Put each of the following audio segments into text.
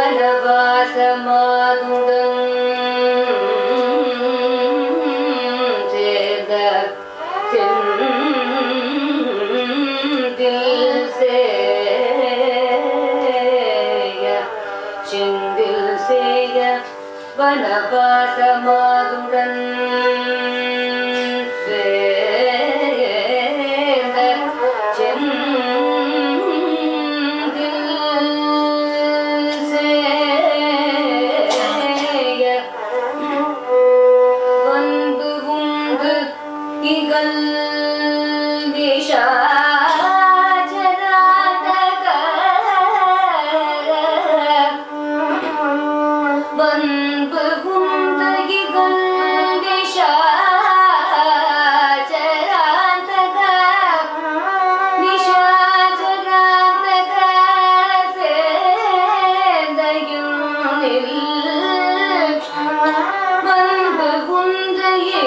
வனவாசமாதுடன் சேர்ந்த செந்தில் சேய செந்தில் சேய வனவாசமாதுடன் சேர்ந்த செந்தில் சேய வந்து உண்டு இகல் விஷாஜராதக பண்பு உண்டு இகல் விஷாஜராதக விஷாஜராதக சேந்தையுனில் வந்து குந்தையே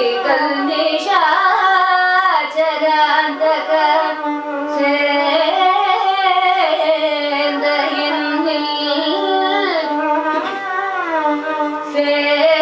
கல்நேஷாச்சராந்தக சேந்தையில்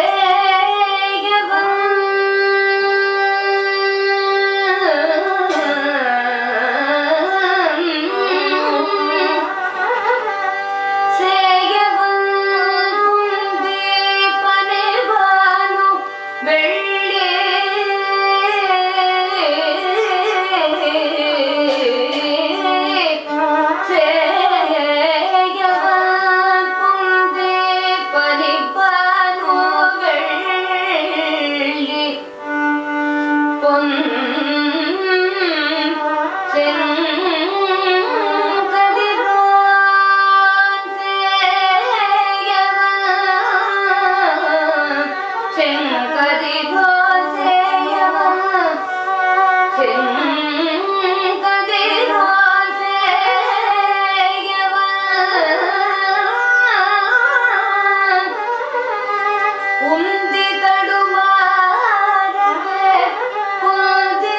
பொன் செங்கதிரோன் சேயவன் செங்கதிரோன் சேயவன் செங்கதிரோன் சேயவன் உந்தி தடுமாறவே உந்தி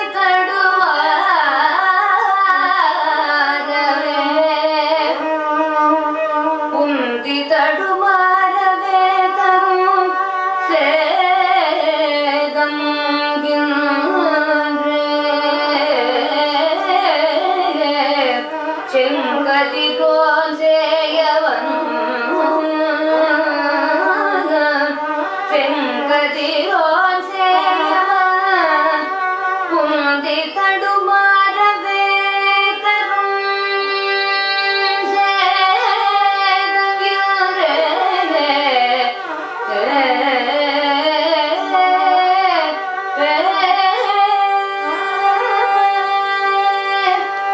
தடுமாறவே உந்தி தடுமாறவே தரும் சேதம் செங்கதி போல் சேயவன் செங்கதிரோன் சேயவன் குந்தி தடுமாறவே தரும் சேதவியுரே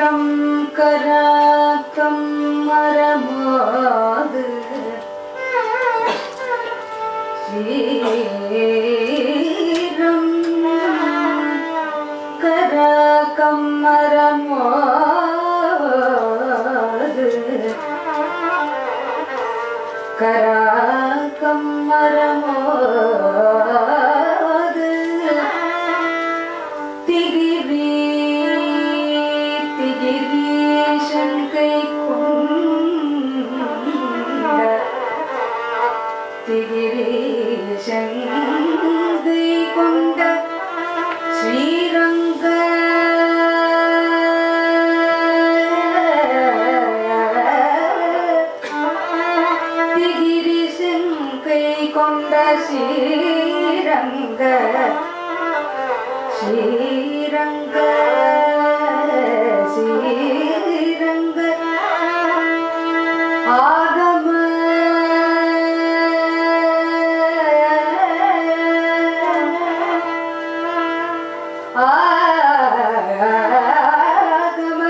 ஸ்ரீரம் கராக்கம் மரமாது ஸ்ரீரம் கராக்கம் மரமாது கராக்கம் மரமாது திகிரி திகிரி சங்கை கொண்ட திகிரி சங்கை கொண்ட ஸ்ரீரங்க திகிரி சங்கை கொண்ட ஸ்ரீரங்க ஸ்ரீரங்க ஸ்ரீரங்க ஆகம ஆகம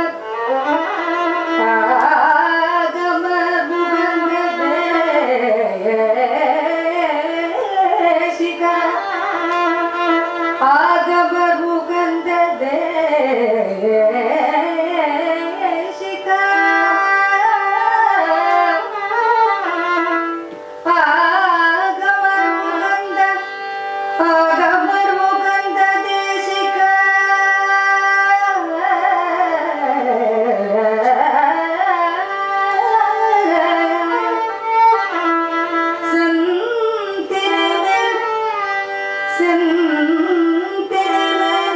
ஆகம புகந்ததேசிகா ஆகம புகந்ததேசிகா ஆகம புகந்த ஆகமர் முகந்த தேசிக செந்திருவேல் செந்திருவேல்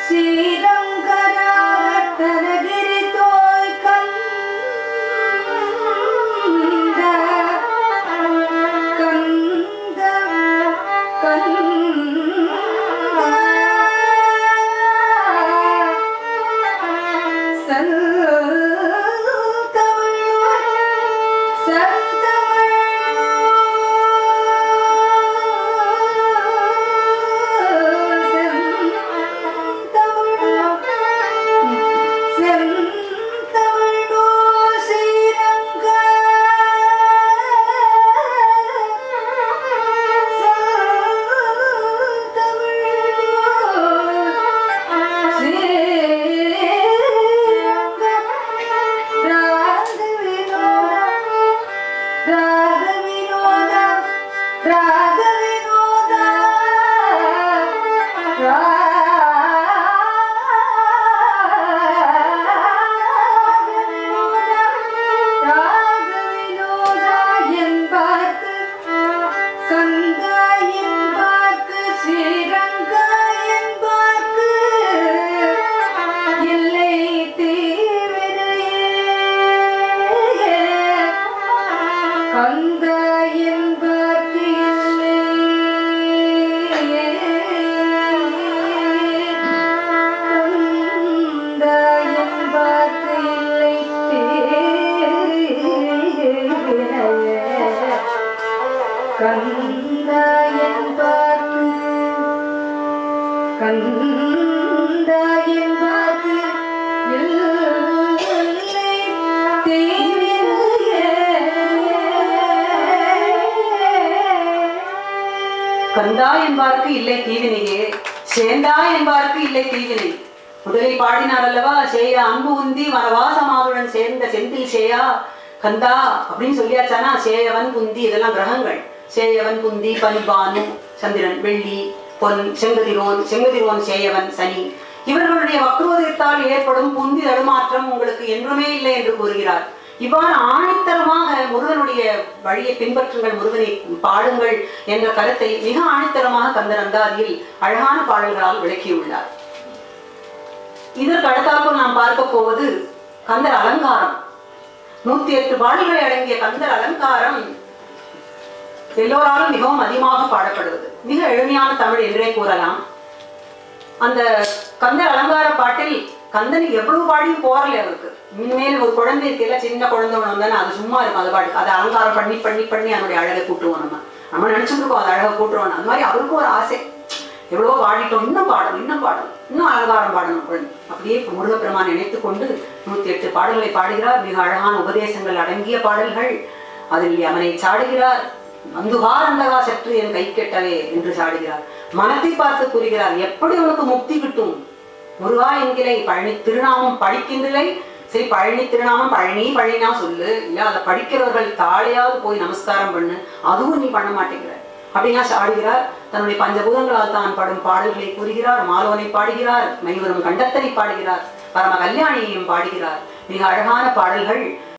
ஸ்ரீரங்கராட்டனகிரி தோய் கந்த கந்த செந்தமிழோ கங்காயின் பார்க்கு ஸ்ரீரங்காயின் பார்க்கு இல்லை தீவிரையே கங்காயின் பார்க்கு இல்லை கங்காயின் பார்க்கு இல்லை தீவிரையே கந்தாயன் பார்த்து கந்தாயன் பார்த்து இல்லை கந்தா என்பார்க்கு இல்லை தீவினையே சேந்தா என்பார்க்கு இல்லை தீவினை முதலில் பாடினார் அல்லவா சேய அன்பு உந்தி வனவாசமாதுடன் சேர்ந்த செந்தில் சேயா கந்தா அப்படின்னு சொல்லியாச்சானா சேயவன் புந்தி இதெல்லாம் கிரகங்கள் சேயவன் புந்தி பனிபானு சந்திரன் வெள்ளி பொன் செங்கதிரோன் செங்கதிரோன் சேயவன் சனி இவர்களுடைய வக்ரோதயத்தால் ஏற்படும் புந்தி தடுமாற்றம் உங்களுக்கு என்றுமே இல்லை என்று கூறுகிறார் இவ்வாறு ஆணித்தரமாக முருகனுடைய வழியை பின்பற்றுங்கள் முருகனை பாடுங்கள் என்ற கருத்தை மிக ஆணித்தரமாக கந்தர் அந்தாதியில் அழகான பாடல்களால் விளக்கியுள்ளார் இதற்கு அடுத்தாற்போல் நாம் பார்க்க போவது கந்தர் அலங்காரம் நூத்தி எட்டு பாடல்களை அடங்கிய கந்தர் அலங்காரம் எல்லோராலும் மிகவும் அதிகமாக பாடப்படுவது மிக எளிமையான தமிழ் என்றே கூறலாம் அந்த கந்தர் அலங்கார பாட்டில் கந்தனுக்கு எவ்வளவு பாடியும் போறல அவருக்கு இனிமேல் ஒரு குழந்தை இருக்குல்ல சின்ன குழந்தை ஒண்ணு வந்தானே அது சும்மா இருக்கும் அது பாட்டு அதை அலங்காரம் பண்ணி பண்ணி பண்ணி அதனுடைய அழகை கூட்டுவோம் நம்ம நம்ம நினைச்சிட்டு இருக்கோம் அது அழகை கூட்டுறோம் அந்த மாதிரி அவருக்கும் ஒரு ஆசை எவ்வளவோ பாடிட்டோம் இன்னும் பாடணும் இன்னும் பாடணும் இன்னும் அலங்காரம் பாடணும் குழந்தை அப்ப அப்படியே முருகப்பெருமான் நினைத்துக் கொண்டு நூத்தி எட்டு பாடல்களை பாடுகிறார் மிக அழகான உபதேசங்கள் அடங்கிய பாடல்கள் அதில் அவனை சாடுகிறார் அந்துகார் அந்தகா சற்று என் கை கெட்டவே என்று சாடுகிறார் மனத்தை பார்த்து கூறுகிறார் எப்படி உனக்கு முக்தி கிட்டும் முருகா என்கிறை பழனி திருநாமம் படிக்கின்றலை சரி பழனி திருநாமம் பழனி பழனினா சொல்லு இல்ல அதை படிக்கிறவர்கள் தாளையாவது போய் நமஸ்காரம் பண்ணு அதுவும் நீ பண்ண மாட்டேங்கிற அப்படின்னா சாடுகிறார் தன்னுடைய பஞ்சபூதங்களால் தான் படும் பாடல்களை கூறுகிறார் மாலவனை பாடுகிறார் மைவரும் கண்டத்தனை பாடுகிறார் பரம கல்யாணியையும் பாடுகிறார் மிக அழகான பாடல்கள்